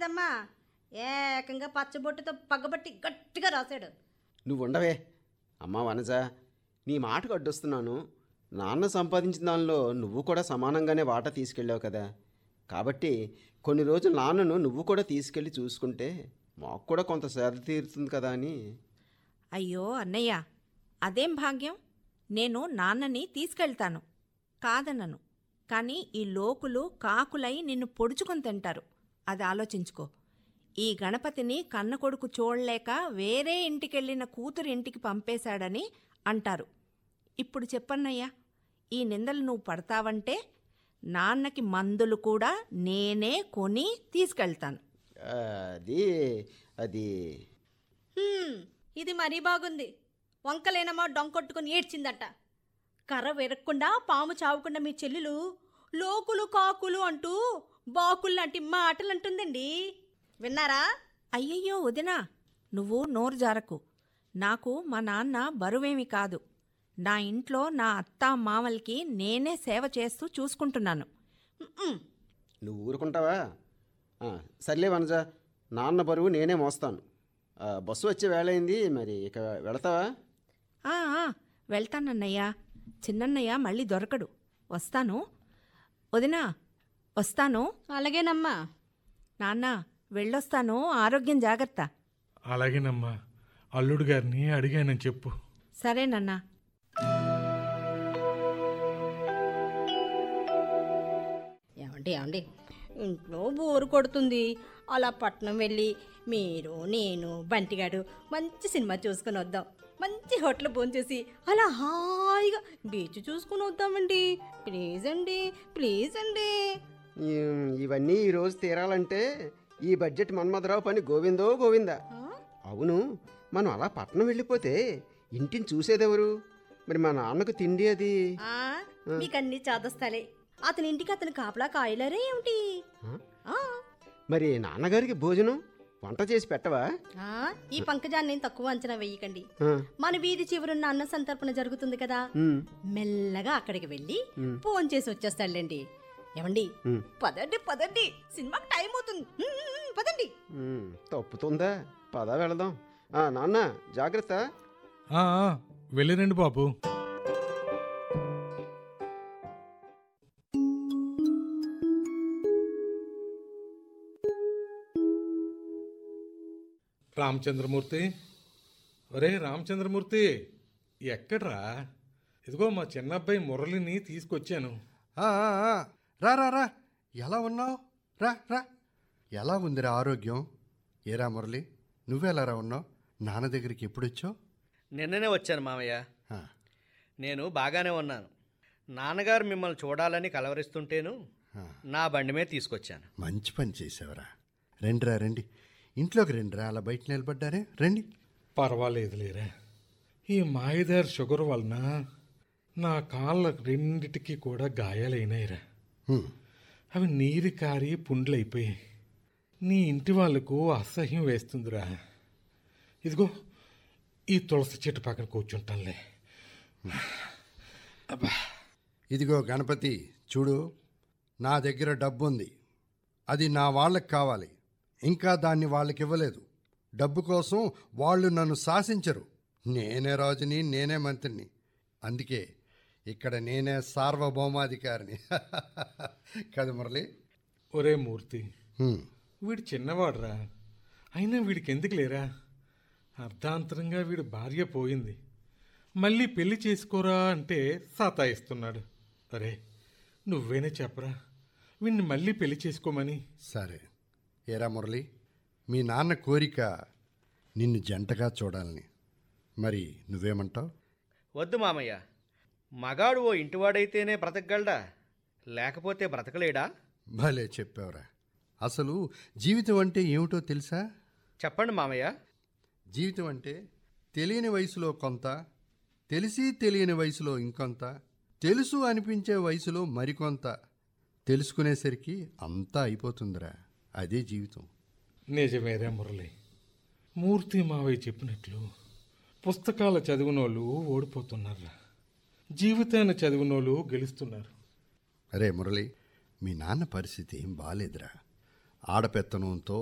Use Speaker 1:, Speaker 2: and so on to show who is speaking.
Speaker 1: రాయలేదమ్మా ఏకంగా పచ్చబొట్టుతో పగ్గబట్టి గట్టిగా రాశాడు
Speaker 2: నువ్వు ఉండవే అమ్మా వనజ నీ మాటకు అడ్డొస్తున్నాను నాన్న సంపాదించిన దానిలో నువ్వు కూడా సమానంగానే వాటా తీసుకెళ్ళావు కదా కాబట్టి కొన్ని రోజులు నాన్నను నువ్వు కూడా తీసుకెళ్ళి చూసుకుంటే మాకు కూడా కొంత సేద తీరుతుంది కదా అని
Speaker 3: అయ్యో అన్నయ్య అదేం భాగ్యం నేను నాన్నని తీసుకెళ్తాను కాదనను కానీ ఈ లోకులు కాకులై నిన్ను పొడుచుకొని తింటారు అది ఆలోచించుకో ఈ గణపతిని కన్న కొడుకు చూడలేక వేరే ఇంటికెళ్ళిన కూతురు ఇంటికి పంపేశాడని అంటారు ఇప్పుడు చెప్పన్నయ్యా ఈ నిందలు నువ్వు పడతావంటే నాన్నకి మందులు కూడా నేనే కొని తీసుకెళ్తాను
Speaker 2: అది అది
Speaker 1: హ్మ్, ఇది మరీ బాగుంది వంకలేనమ్మా డొంకొట్టుకుని ఏడ్చిందట కర్ర విరక్కుండా పాము చావకుండా మీ చెల్లెలు లోకులు కాకులు అంటూ బాకులు లాంటి మాటలు అంటుందండి విన్నారా
Speaker 3: అయ్యయ్యో వదినా నువ్వు నోరు జారకు నాకు మా నాన్న బరువేమి కాదు నా ఇంట్లో నా అత్త మామలకి నేనే సేవ చేస్తూ చూసుకుంటున్నాను
Speaker 1: ఉమ్మ్.
Speaker 2: నువ్వు ఊరుకుంటావా ఆ, సర్లే వనజ నాన్న బరువు నేనే మోస్తాను ఆ, బస్సు వచ్చే వేళ అయింది మరి ఇక వెళతావా
Speaker 3: ఆ ఆ, వెళ్తానన్నయ్యా చిన్నన్నయ్య మళ్ళీ దొరకడు వస్తాను వదినా వస్తాను
Speaker 1: అలాగేనమ్మా
Speaker 3: నాన్న వెళ్ళొస్తాను ఆరోగ్యం జాగ్రత్త
Speaker 4: అలాగేనమ్మా అల్లుడు గారిని అడిగానని చెప్పు
Speaker 3: సరేనన్నా
Speaker 1: ఏమండి ఏమండి ఇంట్లో బోరు కొడుతుంది అలా పట్నం వెళ్ళి మీరు నేను బంటిగాడు మంచి సినిమా చూసుకుని వద్దాం మంచి హోటల్ భోంచేసి అలా హాయిగా బీచ్ చూసుకుని వద్దామండి ప్లీజ్ అండి ప్లీజ్ అండి
Speaker 2: ఈ- ఇవన్నీ ఈరోజు తీరాలంటే ఈ బడ్జెట్ మన్మధరావు పని గోవిందో గోవిందా
Speaker 1: ఆ?
Speaker 2: అవును మనం అలా పట్నం వెళ్ళిపోతే ఇంటిని చూసేదెవరు మరి మా నాన్నకు తిండి అది
Speaker 1: ఆ, మీకన్నీ చాదస్తాలే అతని ఇంటికి అతను కాపలా కాయలరే ఏమిటి
Speaker 2: ఆ?
Speaker 1: ఆ,
Speaker 2: మరి నాన్నగారికి భోజనం వంట చేసి పెట్టవా
Speaker 1: ఆ, ఈ పంకజాన్ని నేను తక్కువ అంచనా వేయకండి
Speaker 2: ఆ,
Speaker 1: మన వీధి చివరున్న అన్న సంతర్పణ జరుగుతుంది కదా
Speaker 2: ఉమ్,
Speaker 1: మెల్లగా అక్కడికి వెళ్ళి
Speaker 2: ఉమ్.
Speaker 1: ఫోన్ చేసి వచ్చేస్తాడులేండి ఏమండి
Speaker 2: ఉమ్,
Speaker 1: పదండి పదండి సినిమాకి టైం అవుతుంది ఉమ్, ఉమ్, ఉమ్, పదండి
Speaker 2: ఉమ్, తప్పుతుందా పద వెళదాం ఆ, నాన్న జాగ్రత్త
Speaker 4: ఆ, ఆ, వెళ్ళిరండి బాబు రామచంద్రమూర్తి ఒరే రామచంద్రమూర్తి ఎక్కడ్రా ఇదిగో మా చిన్నబ్బాయి మురళిని తీసుకొచ్చాను
Speaker 5: ఆ, ఆ, ఆ. రా రా రా ఎలా ఉన్నావు రా రా ఎలా ఉందిరా ఆరోగ్యం ఏరా మురళి నువ్వెలా రా ఉన్నావు నాన్న దగ్గరికి ఎప్పుడు వచ్చావు
Speaker 6: నిన్ననే వచ్చాను మామయ్య
Speaker 5: ఆ,
Speaker 6: నేను బాగానే ఉన్నాను నాన్నగారు మిమ్మల్ని చూడాలని కలవరిస్తుంటేను
Speaker 5: ఆ.
Speaker 6: నా బండి మీద తీసుకొచ్చాను
Speaker 5: మంచి పని చేసావురా రండిరా రండి ఇంట్లోకి రండిరా అలా బయట నిలబడ్డారే రండి
Speaker 4: పర్వాలేదులేరా ఈ మాయదారి షుగర్ వలన నా కాళ్ళ రెండిటికి కూడా గాయాలైనాయిరా
Speaker 5: హ్మ్.
Speaker 4: అవి నీరు కారి పుండ్లైపోయాయి నీ ఇంటి వాళ్ళకు అసహ్యం వేస్తుందిరా ఇదిగో ఈ తులసి చెట్టు పక్కన కూర్చుంటానులే అబ్బా
Speaker 5: ఇదిగో గణపతి చూడు నా దగ్గర డబ్బు ఉంది అది నా వాళ్ళకి కావాలి ఇంకా దాన్ని వాళ్ళకి ఇవ్వలేదు డబ్బు కోసం వాళ్ళు నన్ను శాసించరు నేనే రాజుని నేనే మంత్రిని అందుకే ఇక్కడ నేనే సార్వభౌమాధికారిని కదా మురళి
Speaker 4: ఒరే మూర్తి
Speaker 5: హ్మ్.
Speaker 4: వీడు చిన్నవాడురా అయినా వీడికి ఎందుకు లేరా అర్ధాంతరంగా వీడి భార్య పోయింది మళ్ళీ పెళ్లి చేసుకోరా అంటే సతాయిస్తున్నాడు అరే నువ్వేనే చెప్పరా వీడిని మళ్ళీ పెళ్లి చేసుకోమని
Speaker 5: సరే ఏరా మురళి మీ నాన్న కోరిక నిన్ను జంటగా చూడాలని మరి నువ్వేమంటావు
Speaker 6: వద్దు మామయ్య మగాడు ఓ ఇంటివాడైతేనే బ్రతకగలడా లేకపోతే బ్రతకలేడా
Speaker 5: భలే చెప్పావురా అసలు జీవితం అంటే ఏమిటో తెలుసా
Speaker 6: చెప్పండి మామయ్య
Speaker 5: జీవితం అంటే తెలియని వయసులో కొంత తెలిసి తెలియని వయసులో ఇంకొంత తెలుసు అనిపించే వయసులో మరికొంత తెలుసుకునేసరికి అంతా అయిపోతుందిరా అదే జీవితం
Speaker 4: నిజమేరా మురళి మూర్తి మావయ్య చెప్పినట్లు పుస్తకాల చదివినోళ్ళు ఓడిపోతున్నారా జీవితాన్ని చదివినోళ్ళు గెలుస్తున్నారు
Speaker 5: అరే మురళి మీ నాన్న పరిస్థితి ఏం బాలేదురా ఆడపెత్తనంతో